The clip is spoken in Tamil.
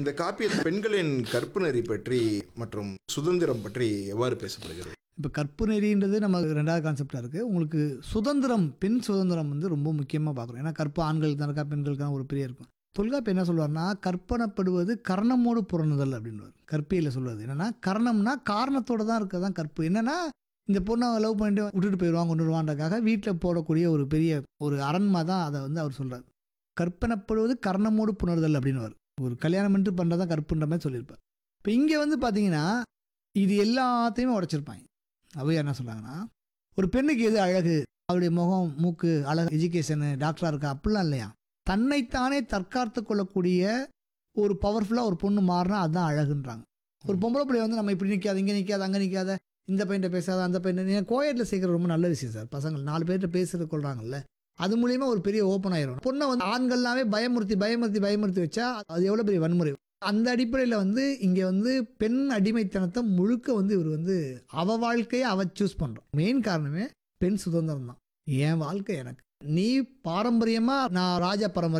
இந்த காப்பியத்தில் பெண்களின் கற்பு நெறி பற்றி மற்றும் சுதந்திரம் பற்றி எவ்வாறு பேசப்படுகிறது இப்போ கற்பு நெறின்றது நம்ம ரெண்டாவது கான்செப்டாக இருக்குது உங்களுக்கு சுதந்திரம் பெண் சுதந்திரம் வந்து ரொம்ப முக்கியமாக பார்க்குறோம் ஏன்னா கற்பு ஆண்களுக்கு தான் இருக்கா பெண்களுக்கு தான் ஒரு பெரிய இருக்கும் தொல்காப்பு என்ன சொல்லுவார்னா கற்பனப்படுவது கர்ணமோடு புறணுதல் அப்படின்வார் கற்பியில் சொல்லுவது என்னன்னா கர்ணம்னா காரணத்தோட தான் இருக்க தான் கற்பு என்னன்னா இந்த பொண்ணை லவ் பண்ணிட்டு விட்டுட்டு போயிடுவான் கொண்டு வருவான்றக்காக வீட்டில் போடக்கூடிய ஒரு பெரிய ஒரு அரண்மா தான் அதை வந்து அவர் சொல்றார் கற்பனப்படுவது கர்ணமோடு புணர்தல் அப்படின்னுவார் ஒரு கல்யாணம் பண்ணிட்டு பண்ணுறதான் கற்புன்ற மாதிரி சொல்லியிருப்பார் இப்போ இங்கே வந்து பார்த்தீங்கன்னா இது எல்லாத்தையுமே உடைச்சிருப்பாங்க அவையா என்ன சொல்கிறாங்கன்னா ஒரு பெண்ணுக்கு எது அழகு அவருடைய முகம் மூக்கு அழகு எஜுகேஷனு டாக்டராக இருக்கா அப்படிலாம் இல்லையா தன்னைத்தானே தற்காத்து கொள்ளக்கூடிய ஒரு பவர்ஃபுல்லாக ஒரு பொண்ணு மாறினா அதுதான் அழகுன்றாங்க ஒரு பொம்பளை பிள்ளை வந்து நம்ம இப்படி நிற்காத இங்கே நிற்காத அங்கே நிற்காத இந்த பையன்ட்ட பேசாத அந்த பையன் கோயட்டில் சேர்க்குறது ரொம்ப நல்ல விஷயம் சார் பசங்கள் நாலு பேர்கிட்ட பேசுறது கொள்றாங்கல்ல அது மூலியமா ஒரு பெரிய ஓப்பன் ஆயிரும் பொண்ணை வந்து ஆண்கள்லாமே பயமுறுத்தி பயமுறுத்தி பயமுறுத்தி வச்சா அது எவ்வளோ பெரிய வன்முறை அந்த அடிப்படையில் வந்து இங்கே வந்து பெண் அடிமைத்தனத்தை முழுக்க வந்து இவர் வந்து அவ வாழ்க்கையை அவ சூஸ் பண்ணுறான் மெயின் காரணமே பெண் சுதந்திரம் தான் என் வாழ்க்கை எனக்கு நீ பாரம்பரியமாக நான் ராஜ பரம்பரை